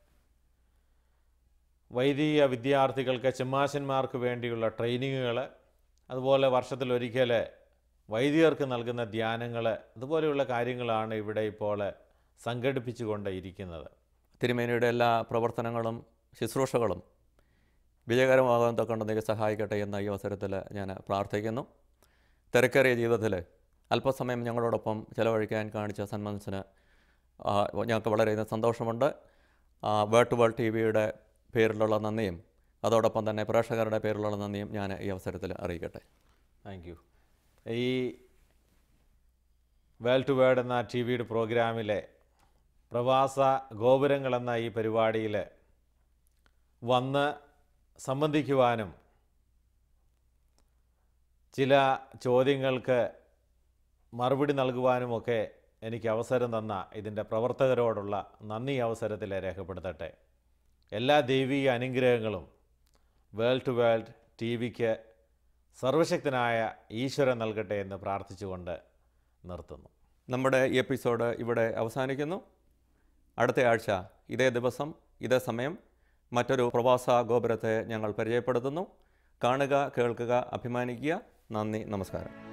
വൈദിക വിദ്യാർത്ഥികൾക്ക് ചെമ്മാശന്മാർക്ക് വേണ്ടിയുള്ള ട്രെയിനിങ്ങുകൾ അതുപോലെ വർഷത്തിലൊരിക്കൽ വൈദികർക്ക് നൽകുന്ന ധ്യാനങ്ങൾ അതുപോലെയുള്ള കാര്യങ്ങളാണ് ഇവിടെ ഇപ്പോൾ സംഘടിപ്പിച്ചുകൊണ്ട് ഇരിക്കുന്നത് തിരുമേനിയുടെ എല്ലാ പ്രവർത്തനങ്ങളും ശുശ്രൂഷകളും വിജയകരമാകാൻ തൊക്കൊണ്ട് നീ സഹായിക്കട്ടെ എന്ന ഈ അവസരത്തിൽ ഞാൻ പ്രാർത്ഥിക്കുന്നു തിരക്കേറിയ ജീവിതത്തിൽ അല്പസമയം ഞങ്ങളോടൊപ്പം ചിലവഴിക്കാൻ കാണിച്ച സന്മനസ്സിന് ആ, ഞങ്ങൾക്ക് വളരെയധികം സന്തോഷമുണ്ട് വേൾഡ് ടു വേൾഡ് ടി വിയുടെ പേരിലുള്ള നന്ദിയും അതോടൊപ്പം തന്നെ പ്രേക്ഷകരുടെ പേരിലുള്ള നന്ദിയും ഞാൻ ഈ അവസരത്തിൽ അറിയിക്കട്ടെ താങ്ക് യു ഈ വേൾ ടു വേൾഡ് എന്ന ടി വിയുടെ പ്രോഗ്രാമിലെ പ്രവാസ ഗോപുരങ്ങൾ എന്ന ഈ പരിപാടിയിൽ വന്ന് സംബന്ധിക്കുവാനും ചില ചോദ്യങ്ങൾക്ക് മറുപടി നൽകുവാനുമൊക്കെ എനിക്ക് അവസരം തന്ന ഇതിൻ്റെ പ്രവർത്തകരോടുള്ള നന്ദി ഈ അവസരത്തിൽ രേഖപ്പെടുത്തട്ടെ എല്ലാ ദൈവീയ അനുഗ്രഹങ്ങളും വേൾഡ് ടു വേൾഡ് ടി വിക്ക് സർവശക്തനായ ഈശ്വരൻ നൽകട്ടെ എന്ന് പ്രാർത്ഥിച്ചുകൊണ്ട് നിർത്തുന്നു നമ്മുടെ ഈ എപ്പിസോഡ് ഇവിടെ അവസാനിക്കുന്നു അടുത്ത ആഴ്ച ഇതേ ദിവസം ഇതേ സമയം മറ്റൊരു പ്രവാസ ഗോപുരത്തെ ഞങ്ങൾ പരിചയപ്പെടുത്തുന്നു കാണുക കേൾക്കുക അഭിമാനിക്കുക നന്ദി നമസ്കാരം